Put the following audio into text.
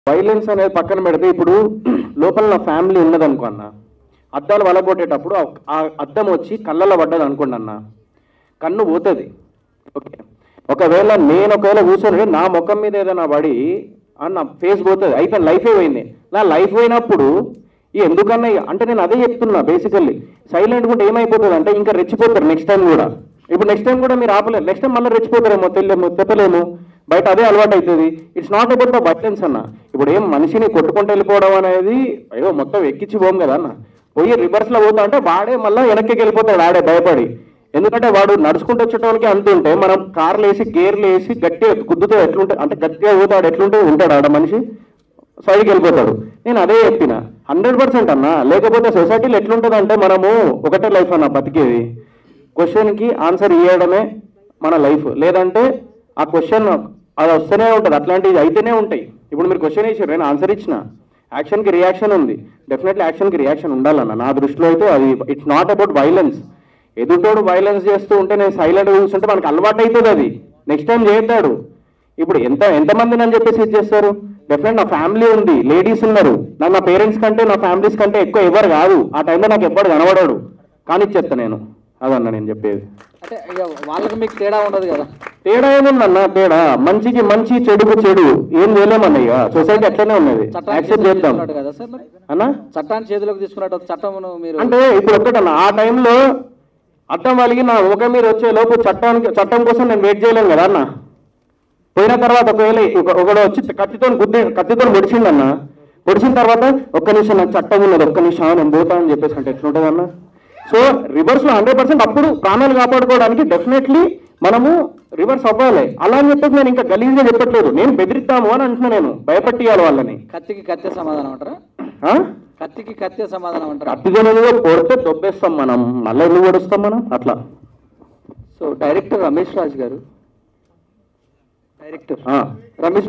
Violence అనేది పక్కన పెడితే ఇప్పుడు లోపల నా ఫ్యామిలీ ఉన్నదనుకో అన్న అద్దాలు వలగొట్టేటప్పుడు ఆ- ఆ అద్దం వచ్చి కళ్ళలో పడ్డది అనుకోండి అన్న కన్ను పోతుంది ఓకే ఒకవేళ నేను ఒకవేళ కూర్చొని నా ముఖం మీద ఏదైనా పడి అన్న ఫేస్ పోతుంది అయిపోయింది లైఫే పోయింది నా లైఫ్ పోయినప్పుడు ఈ ఎందుకన్నా ఇ- అంటే నేను అదే చెప్తున్నా బేసికల్లీ సైలెంట్ ఉంటే ఏమైపోతుంది అంటే ఇంకా రెచ్చిపోతారు నెక్స్ట్ టైం కూడా ఇప్పుడు నెక్స్ట్ టైం కూడా మీరు ఆపలేరు నెక్స్ట్ టైం మళ్ళీ రెచ్చిపోతారేమో తెలియము చెప్పలేము బయట అదే అలవాటు అవుతుంది it's not about the violence అన్న ఇప్పుడు ఏం మనిషిని కొట్టుకుంటూ వెళ్ళిపోవడం అనేది అయ్యో మొత్తం ఎక్కించి పోం కదా అన్న పోయి రివర్స్ లో పోతా అంటే వాడే మళ్ళీ వెనక్కి వెళ్ళిపోతాడు ఆడే భయపడి ఎందుకంటే వాడు నడుచుకుంటూ వచ్చేటోళ్ళకి అంత ఉంటే మనం కార్లు వేసి గేర్లు వేసి గట్టిగా గుద్దుతో ఎట్లుంటే అంటే గట్టిగా పోతాడు ఎట్లుంటే ఉంటాడు ఆడ మనిషి సైడ్కి వెళ్ళిపోతాడు నేను అదే చెప్పిన హండ్రెడ్ పర్సెంట్ అన్న లేకపోతే సొసైటీలో ఎట్లుంటుంది అంటే మనము ఒకటే లైఫ్ అన్న బతికేది క్వశ్చన్కి ఆన్సర్ ఇవ్వడమే మన లైఫ్ లేదంటే ఆ క్వశ్చన్ అది వస్తూనే ఉంటుంది అట్లాంటివి అయితేనే ఉంటాయి ఇప్పుడు మీరు క్వశ్చన్ వేసారు నేను ఆన్సర్ ఇచ్చిన యాక్షన్కి రియాక్షన్ ఉంది డెఫినెట్లీ యాక్షన్కి రియాక్షన్ ఉండాలన్న నా దృష్టిలో అయితే అది ఇట్స్ నాట్ అబౌట్ వైలెన్స్ ఎదుటోడు వైలెన్స్ చేస్తూ ఉంటే నేను సైలెంట్ చూస్తుంటే మనకు అలవాటు అవుతుంది అది నెక్స్ట్ టైం చేస్తాడు ఇప్పుడు ఎంత ఎంతమందిని అని చెప్పేసి ఇది చేస్తారు డెఫినెట్ నా ఫ్యామిలీ ఉంది లేడీస్ ఉన్నారు నాకు నా పేరెంట్స్ కంటే నా ఫ్యామిలీస్ కంటే ఎక్కువ ఎవరు కాదు ఆ టైంలో నాకు ఎవ్వడు కనబడాడు కానిచ్చేస్తా నేను అదన్న నేను చెప్పేది అంటే ఇక వాళ్ళకి మీకు తేడా ఉండదు కదా తేడా ఏముందన్న తేడా మంచికి మంచి చెడుకు చెడు ఏం చేయలేమన్న ఇక సొసైటీ అట్లనే ఉన్నది చట్టాన్ని యాక్సెప్ట్ చేతిలోకి చేద్దాం తీసుకున్నట్టు కదా సార్ మరి అన్నా చట్టాన్ని చేతిలోకి తీసుకున్నట్టు చట్టమును మీరు అంటే ఇప్పుడు ఒక్కటన్న ఆ టైంలో అర్థం వలిగి నా ముఖం మీద వచ్చే లోపు చట్టానికి చట్టం కోసం నేను వెయిట్ చేయలేను కదా అన్న పోయిన తర్వాత ఒకవేళ ఒక- ఒకడు వచ్చి కత్తితో గుద్ది కత్తితో పొడిచిండన్న పొడిచిన తర్వాత ఒక్క నిమిషం నాకు చట్టం ఉన్నది ఒక్క నిమిషం ఆ, నేను పోతా అని చెప్పేసి అంటే ఎట్లుంటుంది అన్న సో రివర్స్ లో హండ్రెడ్ పర్సెంట్ అప్పుడు ప్రాణాలు కాపాడుకోవడానికి డెఫినెట్లీ మనము రివర్స్ అవ్వాలి అలా అని చెప్పేసి నేను ఇంకా గలీజ్గా చెప్పట్లేదు నేను బెదిరిస్తాము అని అంటున్నా నేను భయపెట్టియాలి వాళ్ళని కత్తికి కత్తే సమాధానం అంటారా ఆ? కత్తికి కత్తే సమాధానం అంటారా కత్తిజనులుగా కొడితే దొబ్బేస్తాం మనం మళ్ళీ ఎందుకు కొడుస్తాం మనం అట్లా సో డైరెక్టర్ రమేష్ రాజ్ గారు డైరెక్టర్ ఆ. రమేష్